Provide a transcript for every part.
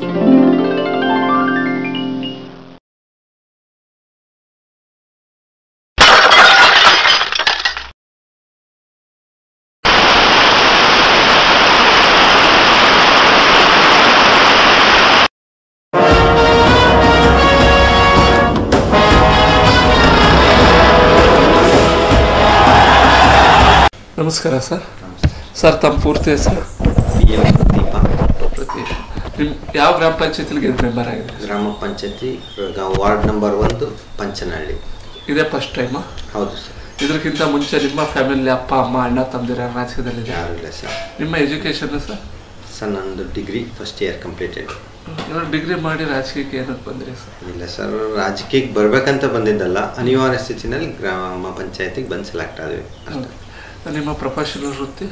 ನಮಸ್ಕಾರ sir sir ತಮ್ಮ ಪೂರ್ತಿ ಹೆಸರು ಪಿ ಎಂ ದೀಪ ಪ್ರತೀಶ್ ನಿಮ್ ಯಾವ ಗ್ರಾಮ ಪಂಚಾಯತಿಗೆ ಮೆಂಬರ್ ಆಗಿದೆ ಗ್ರಾಮ ಪಂಚಾಯತಿ ವಾರ್ಡ್ ನಂಬರ್ ಒಂದು ಪಂಚನಹಳ್ಳಿ ಇದೇ ಫಸ್ಟ್ ಟೈಮ್ ಹೌದು ಸರ್ ಇದಕ್ಕಿಂತ ಮುಂಚೆ ನಿಮ್ಮ ಫ್ಯಾಮಿಲಿ ಅಪ್ಪ ಅಮ್ಮ ಅಣ್ಣ ತಮ್ಮದಿರ ರಾಜಕೀಯದಲ್ಲಿದೆ ಯಾರು ಇಲ್ಲ ಸರ್ ನಿಮ್ಮ ಎಜುಕೇಶನ್ ಸರ್ ಸರ್ ನಂದು ಡಿಗ್ರಿ ಫಸ್ಟ್ ಇಯರ್ ಕಂಪ್ಲೀಟೆಡ್ ಇವಾಗ ಡಿಗ್ರಿ ಮಾಡಿ ರಾಜಕೀಯಕ್ಕೆ ಏನಕ್ಕೆ ಬಂದ್ರಿ ಸರ್ ಇಲ್ಲ ಸರ್ ರಾಜಕೀಯಕ್ಕೆ ಬರಬೇಕಂತ ಬಂದಿದ್ದಲ್ಲ ಅನಿವಾರ್ಯ ಸ್ಥಿತಿನಲ್ಲಿ ಗ್ರಾಮ ಪಂಚಾಯತಿಗೆ ಬಂದು ಸೆಲೆಕ್ಟ್ ಆದ್ವಿ ಅಷ್ಟೇ ನಿಮ್ಮ ಪ್ರೊಫೆಷನಲ್ ವೃತ್ತಿ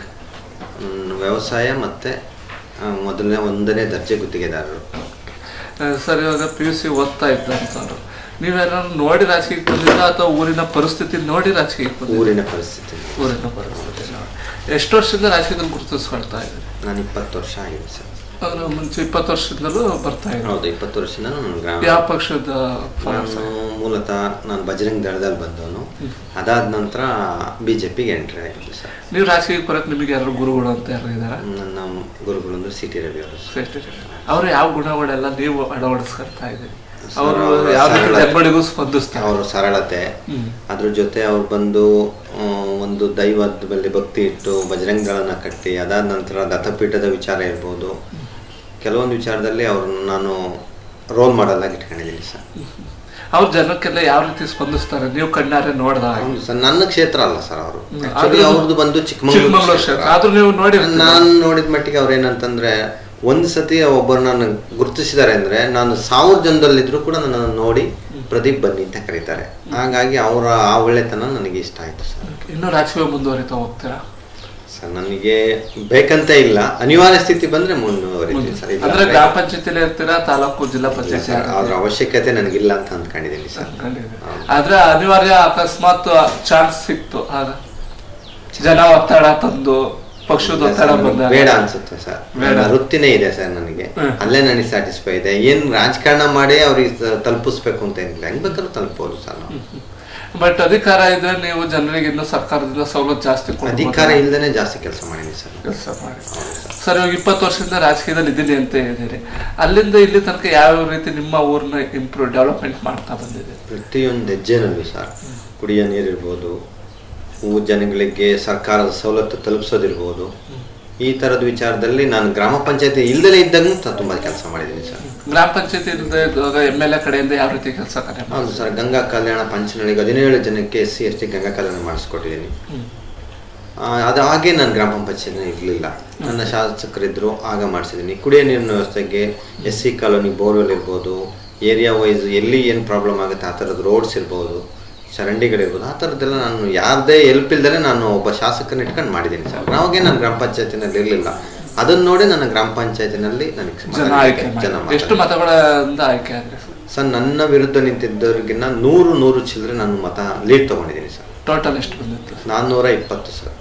ನನ್ನ ವ್ಯವಸಾಯ ಮತ್ತು ಮೊದಲನೇ ಒಂದನೇ ದರ್ಜೆ ಗುತ್ತಿಗೆದಾರರು ಆ, ಸರ್ ಇವಾಗ ಪಿ ಯು ಸಿ ಓದ್ತಾ ಇದ್ದಂಥವ್ರು ನೀವೇನಾದ್ರು ನೋಡಿ ರಾಜಕೀಯಕ್ಕೆ ಬಂದಿದ್ದ ಅಥವಾ ಊರಿನ ಪರಿಸ್ಥಿತಿ ನೋಡಿ ರಾಜಕೀಯಕ್ಕೆ ಬಂದಿದ್ದ ಊರಿನ ಪರಿಸ್ಥಿತಿ ಊರಿನ ಪರಿಸ್ಥಿತಿ ನೋಡಿ ಎಷ್ಟು ವರ್ಷದಿಂದ ರಾಜಕೀಯದಲ್ಲಿ ಗುರುತಿಸ್ಕೊಳ್ತಾ ಇದ್ದೀರಿ ನಾನು ಇಪ್ಪತ್ತು ವರ್ಷ ಆಗಿದೆ ಸರ್ ಅದ್ರ ಮುಂಚೆ ಇಪ್ಪತ್ತು ವರ್ಷದಿಂದಲೂ ಬರ್ತಾ ಇದ್ರು ಹೌದು ಇಪ್ಪತ್ತು ವರ್ಷದಿಂದ ನಾನು ಗ್ರಾಮ ಯಾವ ಪಕ್ಷದ ಫಾಲೋವರ್ಸ್ ನಾನು ಮೂಲತಃ ನಾನು ಬಜರಂಗ್ ದಳದಲ್ಲಿ ಬಂದವನು ಅದಾದ ನಂತರ ಬಿ ಜೆ ಪಿಗೆ ಎಂಟ್ರಿ ಆಗಿದೆ ಸರ್ ನೀವು ರಾಜಕೀಯಕ್ಕೆ ಬರೋಕೆ ನಿಮಗೆ ಯಾರು ಗುರುಗಳು ಅಂತ ಯಾರು ಇದಾರೆ ನನ್ನ ಗುರುಗಳು ಅಂದ್ರೆ ಸಿ ಟಿ ರವಿ ಅವರು ಸರ್. ಅವ್ರು ಯಾವ ಗುಣಗಳೆಲ್ಲ ನೀವು ಅಳವಡಿಸ್ಕೊಳ್ತಾ ಇದ್ದೀರಿ ಸರ್, ಅವರು ಅವ್ರ ಯಾವ ರೀತಿ ಸರಳತೆ. ಬೆಂಬಲಿಗೂ ಸ್ಪಂದಿಸ್ತಾರೆ ಅವರು ಸರಳತೆ ಹ್ಮ್. ಅದ್ರ ಜೊತೆ ಅವ್ರು ಬಂದು ಆ, ಒಂದು ದೈವದ ಮೇಲೆ ಭಕ್ತಿ ಇಟ್ಟು ಬಜರಂಗ್ ದಳನ ಕಟ್ಟಿ ಅದಾದ ನಂತರ ದತ್ತಪೀಠದ ವಿಚಾರ ಇರ್ಬೋದು ಕೆಲವೊಂದು ವಿಚಾರದಲ್ಲಿ ಅವ್ರನ್ನ ನಾನು ರೋಲ್ ಮಾಡಲ್ ಆಗಿ ಇಟ್ಕೊಂಡಿದ್ದೀನಿ ಸರ್ ಅವ್ರ ಜನಕ್ಕೆಲ್ಲ ಯಾವ ರೀತಿ ಸ್ಪಂದಿಸ್ತಾರೆ ನೀವು ಕಣ್ಣಾರೆ ನೋಡ್ದಾಗ ಹೌದು ಸರ್ ನನ್ನ ಕ್ಷೇತ್ರ ಅಲ್ಲ ಸರ್ ಅವರು ಹ್ಮ್. ಆಕ್ಚುಲಿ ಆದ್ರೂ- ಅವ್ರದ್ದು ಬಂದು ಚಿಕ್ಕಮಗಳೂರು ಚಿಕ್ಕಮಗಳೂರು ಕ್ಷೇತ್ರ. ಕ್ಷೇತ್ರ. ಆದ್ರೂ ನೀವು ನೋಡಿ ನಾನು ನೋಡಿದ ಮಟ್ಟಿಗೆ ಅವ್ರು ಏನಂತಂದ್ರೆ ಒಂದು ಸತಿ ಒಬ್ಬರು ನಾನು ಗುರುತಿಸಿದ್ದಾರೆ ಅಂದ್ರೆ ನಾನು ಸಾವಿರ ಜನದಲ್ಲಿದ್ರು ಕೂಡ ನನ್ನನ್ನು ನೋಡಿ ಪ್ರದೀಪ್ ಬನ್ನಿ ಅಂತ ಕರೀತಾರೆ ಹಾಗಾಗಿ ಅವರ ಆ ಒಳ್ಳೆತನ ನನಗೆ ಇಷ್ಟ ಆಯ್ತು ಸರ್ ಇನ್ನೂ ರಾಜಕೀಯ ಮುಂದುವರಿತಾ ಹೋಗ್ತೀರಾ ಸರ್ ನನಗೆ ಬೇಕಂತ ಇಲ್ಲ ಅನಿವಾರ್ಯ ಸ್ಥಿತಿ ಬಂದ್ರೆ ಮುಂದುವರಿತೀನಿ ಸರ್ ಇಲ್ಲ ಅಂದ್ರೆ ಅಂದ್ರೆ- ಗ್ರಾಮ ಪಂಚಾಯತಿಲಿ ಇರ್ತೀರಾ ತಾಲೂಕು ಜಿಲ್ಲಾ ಇಲ್ಲ ಪಂಚಾಯತಿ ಸರ್, ಅದ್ರ ಅವಶ್ಯಕತೆ ನನಗಿಲ್ಲ ಅಂತ ಅಂದ್ಕೊಂಡಿದ್ದೀನಿ ಸರ್ ಆದ್ರೆ ಅನಿವಾರ್ಯ ಅಕಸ್ಮಾತ್ ಚಾನ್ಸ್ ಸಿಕ್ತು ಆಗ ಜನ ಒತ್ತಡ ತಂದು ಪಕ್ಷದ ಇಲ್ಲ ಒತ್ತಡ ಸರ್, ನನಗೆ ಬಂದಾಗ ಬೇಡ ಅನ್ಸುತ್ತೆ ಸರ್ ಬೇಡ. ನನ್ನ ವೃತ್ತಿನೇ ಇದೆ ಸರ್ ನನಗೆ ಹ್ಮ್. ಅಲ್ಲೇ ನನಗೆ ಸ್ಯಾಟಿಸ್ಫೈ ಇದೆ ಏನ್ ರಾಜಕಾರಣ ಮಾಡಿ ಅವ್ರಿಗೆ ತ- ತಲುಪಿಸ್ಬೇಕು ಅಂತ ಏನಿಲ್ಲ ಹೆಂಗ್ ಬೇಕಾದ್ರೂ ತಲುಪಬಹುದು ಸರ್ ನಾವು ಬಟ್ ಅಧಿಕಾರ ಇದ್ರೆ ನೀವು ಜನರಿಗೆ ಇನ್ನೂ ಸರ್ಕಾರದಿಂದ ಸವಲತ್ತು ಜಾಸ್ತಿ ಕೊಡ್ಬೋದು. ಅಧಿಕಾರ ಇಲ್ದೇನೆ ಜಾಸ್ತಿ ಕೆಲಸ ಮಾಡಿದ್ದೀನಿ ಸರ್ ಕೆಲಸ ಮಾಡಿ ಸರ್ ಇವಾಗ ಇಪ್ಪತ್ತು ವರ್ಷದಿಂದ ರಾಜಕೀಯದಲ್ಲಿ ಇದ್ದೀನಿ ಅಂತ ಹೇಳಿದಿರಿ ಅಲ್ಲಿಂದ ಇಲ್ಲಿ ತನಕ ಯಾವ ರೀತಿ ನಿಮ್ಮ ಊರನ್ನ ಇಂಪ್ರೂವ್ ಡೆವಲಪ್ಮೆಂಟ್ ಮಾಡ್ತಾ ಬಂದಿದೆ ಪ್ರತಿಯೊಂದು ಹೆಜ್ಜೆನಲ್ಲೂ ಸರ್ ಕುಡಿಯೋ ನೀರಿರ್ಬೋದು ಊರ್ ಜನಗಳಿಗೆ ಸರ್ಕಾರದ ಸವಲತ್ತು ತಲುಪಿಸೋದಿರ್ಬೋದು ಈ ಥರದ ವಿಚಾರದಲ್ಲಿ ನಾನು ಗ್ರಾಮ ಪಂಚಾಯತಿ ಇಲ್ದಲೇ ಇದ್ದಾಗೂ ತುಂಬ ಕೆಲಸ ಮಾಡಿದ್ದೀನಿ ಸರ್ ಗ್ರಾಮ ಪಂಚಾಯತಿ ಎಮ್ ಎಲ್ ಎ ಕಡೆಯಿಂದ ಯಾವ ರೀತಿ ಕೆಲಸ ಕಾರ್ಯ ಮಾಡಿ ಹೌದು ಸರ್ ಗಂಗಾ ಕಲ್ಯಾಣ ಪಂಚನಳಿಗೆ ಹದಿನೇಳು ಜನಕ್ಕೆ S C S T Ganga Kalyana ಮಾಡಿಸ್ಕೊಟ್ಟಿದ್ದೀನಿ ಆ, ಅದು ಹಾಗೆ ನಾನು ಗ್ರಾಮ ಪಂಚಾಯತ್ ಇರಲಿಲ್ಲ ನನ್ನ ಶಾಸಕರಿದ್ದರು ಆಗ ಮಾಡಿಸಿದ್ದೀನಿ ಕುಡಿಯೋ ನೀರಿನ ವ್ಯವಸ್ಥೆಗೆ ಎಸ್ ಸಿ ಕಾಲೋನಿ ಬೋರ್ವೆಲ್ ಇರ್ಬೋದು ಏರಿಯಾ ವೈಸ್ ಎಲ್ಲಿ ಏನು ಪ್ರಾಬ್ಲಮ್ ಆಗುತ್ತೆ ಆ ಥರದ್ದು ರೋಡ್ಸ್ ಇರ್ಬೋದು ಚರಂಡಿಗಳಿರ್ಬೋದು ಆ ಥರದ್ದೆಲ್ಲ ನಾನು ಯಾರದೇ ಹೆಲ್ಪ್ ಇಲ್ದೇ ನಾನು ಒಬ್ಬ ಶಾಸಕನ ಇಟ್ಕೊಂಡು ಮಾಡಿದ್ದೀನಿ ಸರ್ ಅವಾಗೇ ನಾನು ಗ್ರಾಮ ಪಂಚಾಯತಿನಲ್ಲಿ ಇರಲಿಲ್ಲ ಅದನ್ನ ನೋಡಿ ನನ್ನ ಗ್ರಾಮ ಪಂಚಾಯತಿನಲ್ಲಿ ನನಗೆ ಜನ ಆಯ್ಕೆ ಮಾಡಿ ಜನ ಎಷ್ಟು ಮಾತಾಡಿದ್ರು. ಮತಗಳಿಂದ ಆಯ್ಕೆ ಆದ್ರೆ ಸರ್ ಸರ್ ನನ್ನ ವಿರುದ್ಧ ನಿಂತಿದ್ದವ್ರಿಗಿನ್ನ ನೂರು ನೂರು ಚಿಲ್ಲರೆ ನಾನು ಮತ ಲೀಡ್ ತಗೊಂಡಿದ್ದೀನಿ ಸರ್ ಟೋಟಲ್ ಎಷ್ಟು ಬಂದಿತ್ತು ನಾನ್ನೂರ ಇಪ್ಪತ್ತು ಸರ್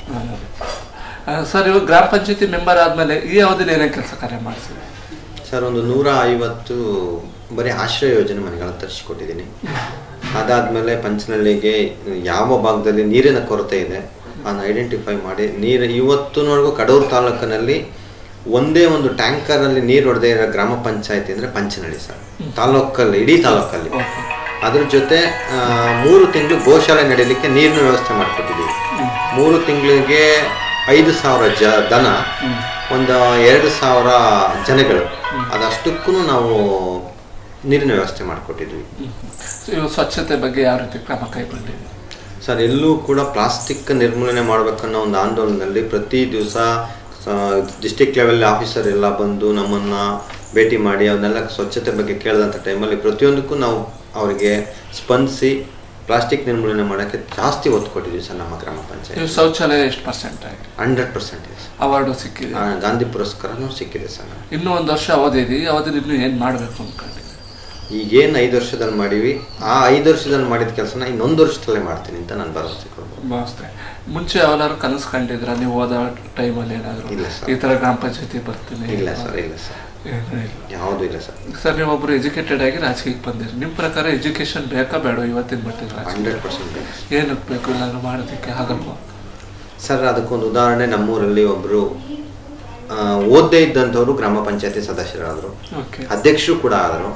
ಆ, ಸರ್ ಇವಾಗ ಗ್ರಾಮ ಪಂಚಾಯತಿ ಮೆಂಬರ್ ಆದ್ಮೇಲೆ ಈ ಅವಧಿಯಲ್ಲಿ ಏನೇ ಕೆಲಸ ಕಾರ್ಯ ಮಾಡಿಸಿದೆ ಸರ್ ಒಂದು ನೂರ ಐವತ್ತು ಬರೀ ಆಶ್ರಯ ಯೋಜನೆ ಮನೆಗಳ ತರಿಸಿಕೊಟ್ಟಿದ್ದೀನಿ ಅದಾದಮೇಲೆ ಪಂಚನಹಳ್ಳಿಗೆ ಯಾವ ಭಾಗದಲ್ಲಿ ನೀರಿನ ಕೊರತೆ ಇದೆ ಅದನ್ನ ಐಡೆಂಟಿಫೈ ಮಾಡಿ ನೀರು ಇವತ್ತಿನವರೆಗೂ ಕಡೂರು ತಾಲೂಕಿನಲ್ಲಿ ಒಂದೇ ಒಂದು ಟ್ಯಾಂಕರಲ್ಲಿ ನೀರು ಹೊಡೆದೇ ಇರೋ ಗ್ರಾಮ ಪಂಚಾಯತಿ ಅಂದರೆ ಪಂಚನಹಳ್ಳಿ ಸರ್ ತಾಲೂಕಲ್ಲಿ ಇಡೀ ತಾಲೂಕಲ್ಲಿ ಅದ್ರ ಜೊತೆ ಆ, ಮೂರು ತಿಂಗಳು ಗೋಶಾಲೆ ನಡೀಲಿಕ್ಕೆ ನೀರಿನ ವ್ಯವಸ್ಥೆ ಮಾಡಿಕೊಟ್ಟಿದ್ದೀವಿ ಮೂರು ತಿಂಗಳಿಗೆ ಐದು ಸಾವಿರ ಜ ದನ ಒಂದು ಎರಡು ಸಾವಿರ ಜನಗಳು ಅದಷ್ಟಕ್ಕೂ ನಾವು ನೀರಿನ ವ್ಯವಸ್ಥೆ ಮಾಡಿಕೊಟ್ಟಿದ್ವಿ ಇವು ಸ್ವಚ್ಛತೆ ಬಗ್ಗೆ ಯಾವ ರೀತಿ ಕ್ರಮ ಕೈಗೊಂಡಿದೆ ಸರ್ ಎಲ್ಲೂ ಕೂಡ ಪ್ಲಾಸ್ಟಿಕ್ ನಿರ್ಮೂಲನೆ ಮಾಡಬೇಕನ್ನೋ ಒಂದು ಆಂದೋಲನದಲ್ಲಿ ಪ್ರತಿ ದಿವಸ ಡಿಸ್ಟಿಕ್ ಲೆವೆಲ್ ಆಫೀಸರ್ ಎಲ್ಲ ಬಂದು ನಮ್ಮನ್ನ ಭೇಟಿ ಮಾಡಿ ಅವನ್ನೆಲ್ಲ ಸ್ವಚ್ಛತೆ ಬಗ್ಗೆ ಕೇಳಿದಂಥ ಟೈಮಲ್ಲಿ ಪ್ರತಿಯೊಂದಕ್ಕೂ ನಾವು ಅವರಿಗೆ ಸ್ಪಂದಿಸಿ ಪ್ಲಾಸ್ಟಿಕ್ ನಿರ್ಮೂಲನೆ ಮಾಡೋಕ್ಕೆ ಜಾಸ್ತಿ ಒತ್ತು ಕೊಟ್ಟಿದ್ದೀವಿ ಸರ್ ನಮ್ಮ ಗ್ರಾಮ ಪಂಚಾಯತ್ ನೀವು ಶೌಚಾಲಯ ಎಷ್ಟು ಪರ್ಸೆಂಟ್ ಆಗಿ ಹಂಡ್ರೆಡ್ ಪರ್ಸೆಂಟ್ ಇದೆ ಸರ್ ಅವಾರ್ಡು ಸಿಕ್ಕಿದೆ ಆ, ಗಾಂಧಿ ಪುರಸ್ಕಾರನೂ ಸಿಕ್ಕಿದೆ ಸರ್ ನನಗೆ. ಇನ್ನೂ ಒಂದು ವರ್ಷ ಅವಧಿ ಇದೆ ಈ ಅವಧಿಲಿ ಇನ್ನೂ ಏನು ಮಾಡಬೇಕು ಅನ್ಕೊಂಡಿದೆ ಈಗೇನು ಐದು ವರ್ಷದಲ್ಲಿ ಮಾಡೀವಿ ಆ ಐದು ವರ್ಷದಲ್ಲಿ ಮಾಡಿದ ಕೆಲಸನ ಇನ್ನೊಂದು ವರ್ಷದಲ್ಲೇ ಮಾಡ್ತೀನಿ ಅಂತ ನಾನು ಭರವಸೆ ಕೊಡ್ಬೋದು ಭಾವಿಸ್ತೆ ಮುಂಚೆ ಯಾವನಾದ್ರು ಕನಸು ಕಂಡಿದ್ರ ನೀವು ಓದೋ ಟೈಮಲ್ಲಿ ಏನಾದ್ರು ಇಲ್ಲ ಸರ್. ಈ ತರ ಗ್ರಾಮ ಪಂಚಾಯತಿ ಬರ್ತೀನಿ ಇಲ್ಲ ಸರ್ ಇಲ್ಲ ಸರ್ ಏನೂ ಇಲ್ಲ ಯಾವುದೂ ಇಲ್ಲ ಸರ್ ಸರ್ ನೀವು ಒಬ್ರು ಎಜುಕೇಟೆಡ್ ಆಗಿ ರಾಜಕೀಯಕ್ಕೆ ಬಂದಿರಿ ನಿಮ್ಮ ಪ್ರಕಾರ ಎಜುಕೇಶನ್ ಬೇಕಾ ಬೇಡ ಇವತ್ತಿನ ಮಟ್ಟಿಗೆ ರಾಜಕೀಯ ಹಂಡ್ರೆಡ್ ಪರ್ಸೆಂಟ್ ಏನಕ್ಕೆ ಬೇಕು ನಾನು ಮಾಡೋದಕ್ಕೆ ಆಗಲ್ವಾ ಸರ್ ಅದಕ್ಕೊಂದು ಉದಾಹರಣೆ ನಮ್ಮೂರಲ್ಲಿ ಒಬ್ಬರು ಓದದೇ ಇದ್ದಂಥವ್ರು ಗ್ರಾಮ ಪಂಚಾಯತಿ ಸದಸ್ಯರಾದರು ಓಕೆ ಅಧ್ಯಕ್ಷರು ಕೂಡ ಆದರು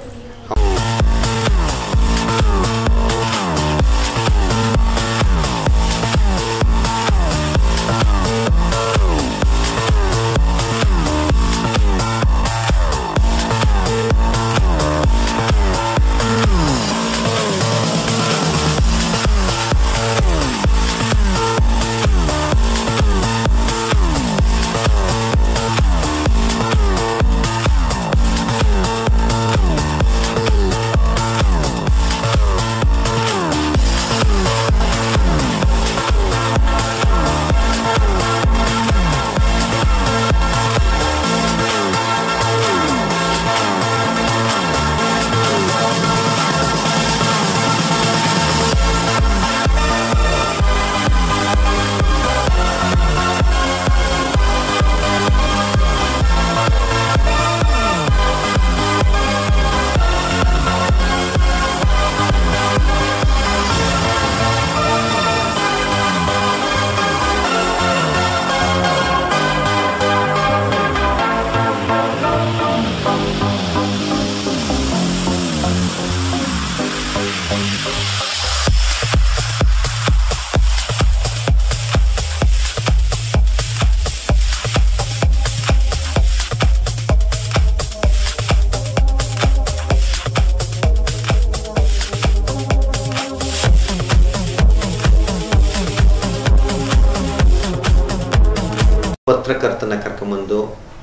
ಪತ್ರಕರ್ತನ ಕರ್ಕೊಂಬಂದು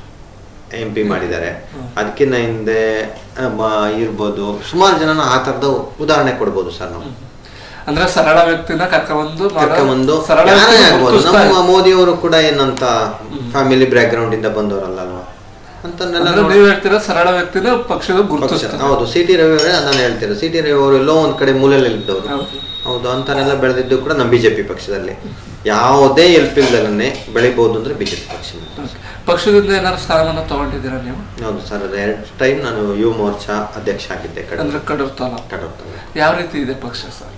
ಎಂ ಪಿ ಮಾಡಿದ್ದಾರೆ ಅದಕ್ಕಿಂತ ಹಿಂದೆ ಆ, ಮ- ಇರ್ಬೋದು ಸುಮಾರು ಜನನ ಆ ಥರದ ಉದಾಹರಣೆ ಕೊಡ್ಬೋದು ಸರ್ ನಾವು ಅಂದ್ರೆ ಸರಳ ವ್ಯಕ್ತಿನ ಕರ್ಕೊಂಡ್ಬಂದು ಮಾಡೋ- ಕರ್ಕೊಂಬಂದು ಸರಳ ಯಾರೇ ವ್ಯಕ್ತಿನ ಆಗ್ಬೋದು ಗುರುತಿಸ್ತಾ ನಮ್ಮ ಮೋದಿಯವರು ಕೂಡ ಏನಂತ ಫ್ಯಾಮಿಲಿ ಬ್ಯಾಕ್ ಗ್ರೌಂಡ್ ಇಂದ ಬಂದವರಲ್ಲ ಅಲ್ವಾ ಅಂತನ್ನೆಲ್ಲ ಅಂದ್ರೆ ನೋಡಿ- ನೀವ್ ಹೇಳ್ತೀರಾ ಸರಳ ವ್ಯಕ್ತಿನ ಪಕ್ಷದ ಪಕ್ಷ ಗುರುತಿಸ್ತಾರೆ ಹೌದು ಸಿ ಟಿ ರವಿ ಅವರೇ ನಾನು ಹೇಳ್ತೀನಿ ಸಿ ಟಿ ರವಿ ಅವರು ಎಲ್ಲೋ ಒಂದ್ ಕಡೆ ಮೂಲೆಯಲ್ಲಿ ಇದ್ದವರು ಹೌದು. ಹೌದು ಅಂತನೆಲ್ಲ ಬೆಳೆದಿದ್ದು ಕೂಡ ನಮ್ಮ ಬಿಜೆಪಿ ಪಕ್ಷದಲ್ಲಿ ಯಾವುದೇ ಎಲ್ಪ್ ಇಲ್ದಲೇ ಬೆಳಿಬಹುದು ಅಂದ್ರೆ ಬಿಜೆಪಿ ಪಕ್ಷ Okay. ಪಕ್ಷದಿಂದ ಏನಾದ್ರು ಸ್ಥಾನಮಾನ ತಗೊಂಡಿದ್ದೀರಾ ನೀವು ಹೌದು ಸರ್ ಅದು ಎರಡು ಟೈಮ್ ನಾನು ಯುವ ಮೋರ್ಚಾ ಅಧ್ಯಕ್ಷ ಆಗಿದ್ದೆ ಕಡೆ ಅಂದ್ರೆ ಕಡೂರ್ ತಾಲೂಕು ಕಡೂರು ಯಾವ ರೀತಿ ಇದೆ ಪಕ್ಷ ಸರ್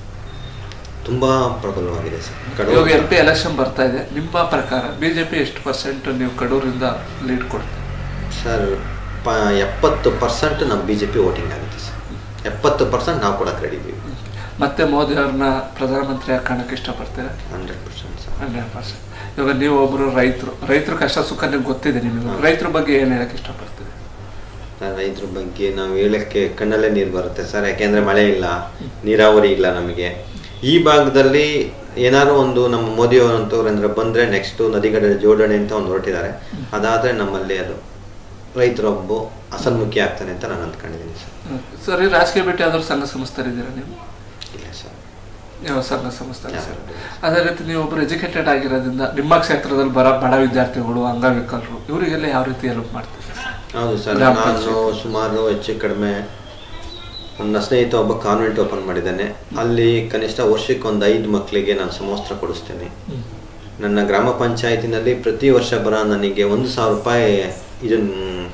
ತುಂಬಾ ಪ್ರಬಲವಾಗಿದೆ ಸರ್ ಇವಾಗ ಕಡೂರು ಎಂ ಪಿ ಎಲೆಕ್ಷನ್ ಬರ್ತಾ ಇದೆ ನಿಮ್ಮ ಪ್ರಕಾರ ಬಿಜೆಪಿ ಎಷ್ಟು ಪರ್ಸೆಂಟ್ ನೀವು ಕಡೂರಿಂದ ಲೀಡ್ ಕೊಡ್ತೀರಿ ಸರ್ ಪ ಎಪ್ಪತ್ತು ಪರ್ಸೆಂಟ್ ನಮ್ಮ ಬಿ ಜೆ ಪಿ ವೋಟಿಂಗ್ ಆಗುತ್ತೆ ಸರ್ ಎಪ್ಪತ್ತು ಪರ್ಸೆಂಟ್ ನಾವು ಕೊಡಕ್ಕೆ ರೆಡಿ ಇದ್ದೀವಿ ಮತ್ತೆ ಮೋದಿ ಅವ್ರನ್ನ ಪ್ರಧಾನಮಂತ್ರಿ ಕಾಣಕ್ಕೆ ಇಷ್ಟಪಡ್ತೀರಾ hundred percent sir hundred percent ಇವಾಗ ನೀವು ಒಬ್ರು ರೈತರು ರೈತರ ಕಷ್ಟ ಸುಖ ನಿಮ್ಗೆ ಗೊತ್ತಿದೆ ನಿಮಗೆ ರೈತರ ಬಗ್ಗೆ ಏನ್ ಹೇಳಕ್ ಇಷ್ಟಪಡ್ತೀರಿ ಸರ್ ರೈತರ ಬಗ್ಗೆ ನಾವು ಹೇಳಕ್ಕೆ ಕಣ್ಣಲ್ಲೇ ನೀರು ಬರುತ್ತೆ ಸರ್ ಯಾಕೆಂದ್ರೆ ಮಳೆ ಇಲ್ಲ ನೀರಾವರಿ ಇಲ್ಲ ನಮಗೆ ಈ ಭಾಗದಲ್ಲಿ ಏನಾದ್ರು ಒಂದು ನಮ್ಮ ಮೋದಿ ಅವರಂತವ್ರು ಅಂದ್ರೆ ಬಂದ್ರೆ ನೆಕ್ಸ್ಟ್ ನದಿಗಡ ಜೋಡಣೆ ಅಂತ ಒಂದು ಹೊರಟಿದ್ದಾರೆ ಅದಾದ್ರೆ ನಮ್ಮಲ್ಲಿ ಅದು ರೈತರೊಬ್ಬ ಅಸನ್ಮುಖಿ ಆಗ್ತಾನೆ ಅಂತ ನಾನು ಅಂದ್ಕೊಂಡಿದ್ದೀನಿ ಸರ್ ಸರ್ ಈ ರಾಜಕೀಯ ಬಿಟ್ಟು ಯಾವ್ದಾದ್ರು ಸಂಘ ಸಂಸ್ಥರಿದ್ದೀರಾ ನೀವು ಇಲ್ಲ ಸರ್ ಯಾವ ಸಂಘ ಸಂಸ್ಥೆ ಯಾವ? ಸರ್ ಅದೇ ರೀತಿ ನೀವು ಒಬ್ರು ಎಜುಕೇಟೆಡ್ ಆಗಿರೋದ್ರಿಂದ ನಿಮ್ಮ ಕ್ಷೇತ್ರದಲ್ಲಿ ಬರೋ ಬಡ ವಿದ್ಯಾರ್ಥಿಗಳು ಅಂಗವಿಕಲರು ಇವರಿಗೆಲ್ಲ ಯಾವ ರೀತಿ ಹೆಲ್ಪ್ ಮಾಡ್ತೀರಿ ಸರ್ ಹೌದು ಸರ್ ಗ್ರಾಮ ನಾನು ಪಂಚಾಯತ್. ಸುಮಾರು ಹೆಚ್ಚು ಕಡಿಮೆ ನನ್ನ ಸ್ನೇಹಿತ ಒಬ್ಬ ಕಾನ್ವೆಂಟ್ ಓಪನ್ ಮಾಡಿದ್ದಾನೆ ಅಲ್ಲಿ ಕನಿಷ್ಠ ವರ್ಷಕ್ಕೆ ಒಂದು ಐದು ಮಕ್ಕಳಿಗೆ ನಾನು ಸಮವಸ್ತ್ರ ಕೊಡಿಸ್ತೇನೆ ನನ್ನ ಗ್ರಾಮ ಪಂಚಾಯತಿನಲ್ಲಿ ಪ್ರತಿ ವರ್ಷ ಬರ ನನಗೆ ಒಂದು ಸಾವಿರ ರೂಪಾಯಿ ಇದನ್ನ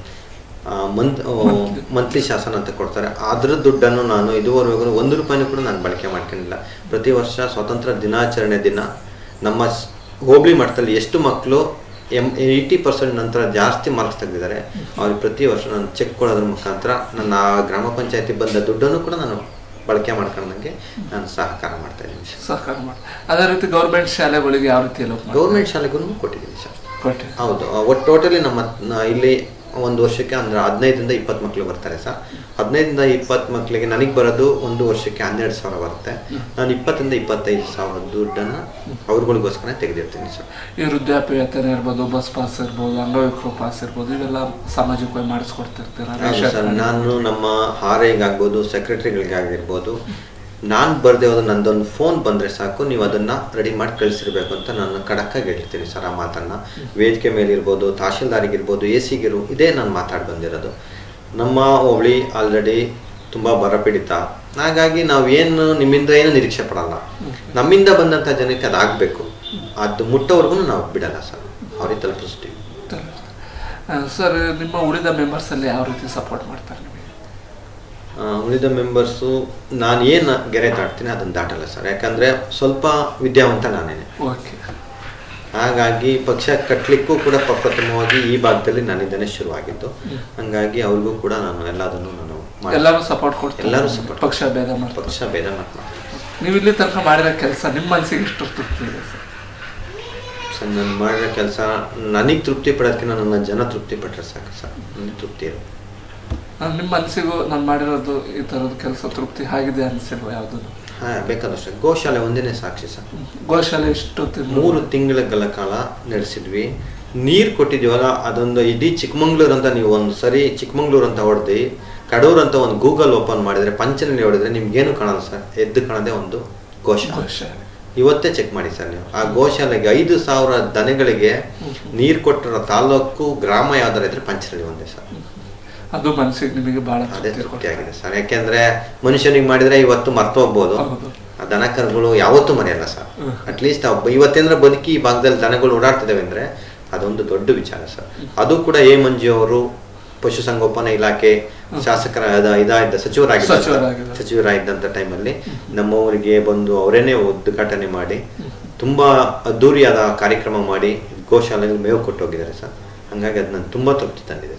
ಮಂತ್ ಮಂತ್ಲಿ ಶಾಸನ ಅಂತ ಕೊಡ್ತಾರೆ ಅದ್ರ ದುಡ್ಡನ್ನು ನಾನು ಇದುವರೆಗೂ ಒಂದು ರೂಪಾಯಿನೂ ಕೂಡ ನಾನು ಬಳಕೆ ಮಾಡ್ಕೊಂಡಿಲ್ಲ ಪ್ರತಿ ವರ್ಷ ಸ್ವಾತಂತ್ರ್ಯ ದಿನಾಚರಣೆ ದಿನ ನಮ್ಮ ಸ್- ಹೋಬಳಿ ಮಟ್ಟದಲ್ಲಿ ಎಷ್ಟು ಮಕ್ಕಳು ಎಮ್ ಏಯ್ಟಿ ಪರ್ಸೆಂಟ್ ನಂತರ ಜಾಸ್ತಿ ಮಾರ್ಕ್ಸ್ ತೆಗೆದಿದ್ದಾರೆ ಅವ್ರಿಗೆ ಪ್ರತಿ ವರ್ಷ ನಾನು ಚೆಕ್ ಕೊಡೋದ್ರ ಮುಖಾಂತರ ನನ್ನ ಆ ಗ್ರಾಮ ಪಂಚಾಯತಿ ಬಂದ ದುಡ್ಡನ್ನು ಕೂಡ ನಾನು ಬಳಕೆ ಮಾಡ್ಕೊಂಡಂಗೆ ನಾನು ಸಹಕಾರ ಮಾಡ್ತಾ ಇದ್ದೀನಿ ಸರ್ ಸಹಕಾರ ಮಾಡಿ ಅದೇ ರೀತಿ ಗೌರ್ಮೆಂಟ್ ಶಾಲೆಗಳಿಗೆ ಯಾವ ರೀತಿ ಹೆಲ್ಪ್ ಮಾಡಿ ಗೌರ್ಮೆಂಟ್ ಶಾಲೆಗೂ ಕೊಟ್ಟಿದ್ದೀನಿ ಸರ್ ಕೊಟ್ಟಿ ಹೌದು ಒಟ್ಟು ಟೋಟಲಿ ನಮ್ಮ ನ- ಇಲ್ಲಿ ಒಂದು ವರ್ಷಕ್ಕೆ ಅಂದ್ರೆ ಹದಿನೈದರಿಂದ ಇಪ್ಪತ್ತು ಮಕ್ಕಳು ಬರ್ತಾರೆ ಸರ್ ಹದಿನೈದರಿಂದ ಇಪ್ಪತ್ತು ಮಕ್ಕಳಿಗೆ ನನಗೆ ಬರೋದು ಒಂದು ವರ್ಷಕ್ಕೆ ಹನ್ನೆರಡು ಸಾವಿರ ಬರುತ್ತೆ ನಾನು ಇಪ್ಪತ್ತರಿಂದ ಇಪ್ಪತ್ತೈದು ಸಾವಿರ ದುಡ್ಡನ್ನು ಅವ್ರಗಳಿಗೋಸ್ಕರ ತೆಗೆದಿರ್ತೀನಿ ಸರ್ ಈ ವೃದ್ಧಾಪ್ಯ ವೇತನ ಇರ್ಬೋದು ಬಸ್ ಪಾಸ್ ಇರ್ಬೋದು ಅಂಗವಿಕಲ ಪಾಸ್ ಇರ್ಬೋದು ಇವೆಲ್ಲ ಸಾಮಾಜಿಕವಾಗಿ ಮಾಡಿಸ್ಕೊಡ್ತಿರ್ತೀರ ಹೌದು ಸರ್ ನಾನು ನಮ್ಮ ಹಾರೆಗಾಗ್ಬೋದು ಸೆಕ್ರೆಟರಿಗಳಿಗಾಗಿರ್ಬೋದು ನಾನು ಬರ್ದೇ ಹೋದ ನಂದೊಂದು ಫೋನ್ ಬಂದರೆ ಸಾಕು ನೀವು ಅದನ್ನು ರೆಡಿ ಮಾಡಿ ಕಳಿಸಿರ್ಬೇಕು ಅಂತ ನಾನು ಖಡಕ್ಕಾಗಿ ಹೇಳ್ತೀನಿ ಸರ್ ಆ ಮಾತನ್ನು ವೇದಿಕೆ ಮೇಲಿರ್ಬೋದು ತಹಶೀಲ್ದಾರಿಗಿರ್ಬೋದು ಎ ಸಿಗಿರು ಇದೇ ನಾನು ಮಾತಾಡಿ ಬಂದಿರೋದು ನಮ್ಮ ಹೋಬಳಿ ಆಲ್ರೆಡಿ ತುಂಬ ಬರಪೀಡಿತ ಹಾಗಾಗಿ ನಾವು ಏನು ನಿಮ್ಮಿಂದ ಏನು ನಿರೀಕ್ಷೆ ಪಡಲ್ಲ ನಮ್ಮಿಂದ ಬಂದಂಥ ಜನಕ್ಕೆ ಅದಾಗಬೇಕು ಅದು ಮುಟ್ಟೋವರೆಗೂ ನಾವು ಬಿಡಲ್ಲ ಸರ್ ಅವ್ರಿಗೆ ತಲುಪಿಸ್ತೀವಿ ಸರ್ ನಿಮ್ಮ ಉಳಿದ ಮೆಂಬರ್ಸ್ ಅಲ್ಲಿ ಯಾವ ರೀತಿ ಸಪೋರ್ಟ್ ಮಾಡ್ತಾರೆ ನಿಮಗೆ ಆ, ಉಳಿದ ಮೆಂಬರ್ಸು ನಾನು ಏನು ಗೆರೆ ದಾಟ್ತೀನಿ ಅದನ್ನು ದಾಟಲ್ಲ ಸರ್ ಯಾಕಂದರೆ ಸ್ವಲ್ಪ ವಿದ್ಯಾವಂತ ನಾನೇನೆ ಓಕೆ ಹಾಗಾಗಿ ಪಕ್ಷ ಕಟ್ಟಲಿಕ್ಕೂ ಕೂಡ ಪ್ರಪ್ರಥಮವಾಗಿ ಈ ಭಾಗದಲ್ಲಿ ನನ್ನಿಂದನೇ ಶುರುವಾಗಿದ್ದು ಹಂಗಾಗಿ ಅವ್ರಿಗೂ ಕೂಡ ನಾನು ಎಲ್ಲದನ್ನು ನಾನು ಮಾಡಿ- ಎಲ್ಲರೂ ಸಪೋರ್ಟ್ ಕೊಡ್ತಾರೆ ಎಲ್ಲರೂ support ಪಕ್ಷ ಭೇದ ಮಾಡ್ತಾರೆ ಪಕ್ಷ ಭೇದ ಮಾಡ್ತೀನಿ ನೀವು ಇಲ್ಲಿ ತನಕ ಮಾಡಿರೋ ಕೆಲಸ ನಿಮ್ಮ ಮನಸ್ಸಿಗೆ ಎಷ್ಟು ತೃಪ್ತಿ ಇದೆ ಸರ್ ಸರ್ ನಾನು ಮಾಡಿರೋ ಕೆಲಸ ನನಗೆ ತೃಪ್ತಿ ಪಡೋದಕ್ಕಿಂತ ನನ್ನ ಜನ ತೃಪ್ತಿ ಪಟ್ಟರೆ ಸಾಕು ಸರ್ ನನಗೆ ತೃಪ್ತಿ ಇರೋ ನಾನು ನಿಮ್ಮ ಮನಸ್ಸಿಗೂ ನಾನು ಮಾಡಿರೋದು ಈ ಥರದ ಕೆಲಸ ತೃಪ್ತಿ ಆಗಿದೆ ಅನಿಸಿಲ್ವ ಯಾವುದು ಹಾಂ ಬೇಕಾದಷ್ಟು ಗೋಶಾಲೆ ಒಂದೇನೇ ಸಾಕ್ಷಿ ಸರ್ ಗೋಶಾಲೆ ಎಷ್ಟು ತಿಂಗಳು ಮೂರು ತಿಂಗಳ ಕಾಲ ನಡೆಸಿದ್ವಿ ನೀರು ಕೊಟ್ಟಿದ್ದೀವಲ್ಲ ಅದೊಂದು ಇಡೀ ಚಿಕ್ಕಮಂಗ್ಳೂರು ಅಂತ ನೀವು ಒಂದು ಸರಿ ಚಿಕ್ಕಮಂಗ್ಳೂರು ಅಂತ ಹೊಡೆದು ಕಡೂರು ಅಂತ ಒಂದು ಗೂಗಲ್ ಓಪನ್ ಮಾಡಿದ್ರೆ ಪಂಚನಲ್ಲಿ ಹೊಡೆದ್ರೆ ನಿಮ್ಗೇನು ಕಾಣಲ್ಲ ಸರ್ ಎದ್ದು ಕಾಣದೆ ಒಂದು ಗೋಶಾಲೆ ಗೋಶಾಲೆ ಇವತ್ತೇ ಚೆಕ್ ಮಾಡಿ ಸರ್ ನೀವು ಆ ಗೋಶಾಲೆಗೆ ಐದು ಸಾವಿರ ದನಗಳಿಗೆ ನೀರು ಕೊಟ್ಟಿರೋ ತಾಲೂಕು ಗ್ರಾಮ ಯಾವ್ದಾರ ಇದ್ರೆ ಪಂಚನಲ್ಲಿ ಒಂದೇ ಸರ್ ಅದು ಮನಸ್ಸಿಗೆ ನಿಮಗೆ ಬಹಳ ಅದೇ ತೃಪ್ತಿ ತೃಪ್ತಿ ಆಗಿದೆ ಸರ್ ಯಾಕೆಂದ್ರೆ ಮನುಷ್ಯನಿಗೆ ಮಾಡಿದ್ರೆ ಇವತ್ತು ಮರ್ತು ಹೋಗ್ಬೋದು ಹೌದು. ಆ ದನ ಕರುಗಳು ಯಾವತ್ತೂ ಮರೆಯಲ್ಲ ಸರ್ ಹ್ಮ್. ಅಟ್ಲೀಸ್ಟ್ ಇವತ್ತೇಂದ್ರ ಬದುಕಿ ಈ ಭಾಗದಲ್ಲಿ ದನಗಳು ಓಡಾಡ್ತಿದ್ದಾವೆ ಅಂದ್ರೆ ಅದೊಂದು ದೊಡ್ಡ ವಿಚಾರ ಸರ್ ಅದು ಕೂಡ ಎ ಮಂಜು ಅವರು ಪಶುಸಂಗೋಪನಾ ಇಲಾಖೆ ಶಾಸಕರ ಅದ- ಇದಾಗಿದ್ದ ಸಚಿವರಾಗಿದ್ದ ಸಚಿವರಾಗಿದ್ದ. ಸಚಿವರಾಗಿದ್ದಂಥ ಟೈಮಲ್ಲಿ ನಮ್ಮ ಊರಿಗೆ ಬಂದು ಅವರೇನೆ ಉದ್ಘಾಟನೆ ಮಾಡಿ ತುಂಬಾ ಅದ್ದೂರಿಯಾದ ಕಾರ್ಯಕ್ರಮ ಮಾಡಿ ಗೋಶಾಲೆಗೆ ಮೇವು ಕೊಟ್ಟು ಹೋಗಿದ್ದಾರೆ ಸರ್ ಹಂಗಾಗಿ ಅದು ನಾನು ತುಂಬಾ ತೃಪ್ತಿ ತಂದಿದೆ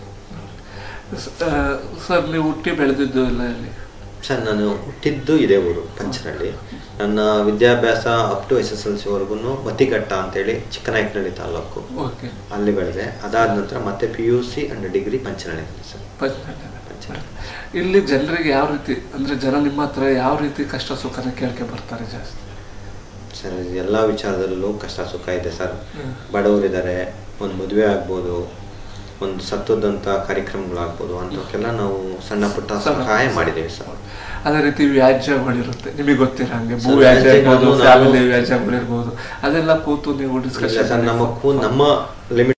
ಆ, ಸರ್ ನೀವು ಹುಟ್ಟಿ ಬೆಳೆದಿದ್ದು ಎಲ್ಲ ಇಲ್ಲಿ ಸರ್ ನಾನು ಹುಟ್ಟಿದ್ದು ಇದೇ ಊರು ಪಂಚನಹಳ್ಳಿ ನನ್ನ ವಿದ್ಯಾಭ್ಯಾಸ up to S S L ಸಿವರೆಗೂ ಮತಿಘಟ್ಟ ಅಂತೇಳಿ ಚಿಕ್ಕನಾಯಕನಹಳ್ಳಿ ತಾಲೂಕು ಓಕೆ ಅಲ್ಲಿ ಬೆಳೆದೆ ಅದಾದ ನಂತರ ಮತ್ತೆ P U C and degree Panchanahalli sir ಪಂಚನಾಡ ಇಲ್ಲಿ ಜನರಿಗೆ ಯಾವ ರೀತಿ ಅಂದ್ರೆ ಜನ ನಿಮ್ಮ ಹತ್ರ ಯಾವ ರೀತಿ ಕಷ್ಟ ಸುಖನ ಕೇಳ್ಕೆ ಬರ್ತಾರೆ ಜಾಸ್ತಿ ಸರ್ ಎಲ್ಲ ವಿಚಾರದಲ್ಲೂ ಕಷ್ಟ ಸುಖ ಇದೆ ಸರ್ ಹ್ಮ್. ಬಡವರಿದ್ದಾರೆ ಒಂದು ಮದುವೆ ಆಗ್ಬೋದು ಒಂದು ಸತ್ತೋದಂಥ ಕಾರ್ಯಕ್ರಮಗಳಾಗ್ಬೋದು ಅಂಥವಕ್ಕೆಲ್ಲ ನಾವು ಸಣ್ಣ ಪುಟ್ಟ ಸಣ್ಣ- ಸಹಾಯ ಮಾಡಿದ್ದೇವೆ ಸರ್ ಅದೇ ರೀತಿ ವ್ಯಾಜ್ಯಗಳಿರುತ್ತೆ ನಿಮಗೆ ಗೊತ್ತಿರ ಹಂಗೆ ಭೂ ಸರ್, ವ್ಯಾಜ್ಯ ಇರ್ಬೋದು ವ್ಯಾಜ್ಯಗಳನ್ನು ಫ್ಯಾಮಿಲಿ ನಾವು- ವ್ಯಾಜ್ಯಗಳಿರ್ಬೋದು ಅದೆಲ್ಲ ಕೂತು ನೀವು ಇಲ್ಲ ಡಿಸ್ಕಷನ್ ಸರ್ ನಮ್ಮ ಕೂ ನಮ್ಮ ಲಿಮಿಟ್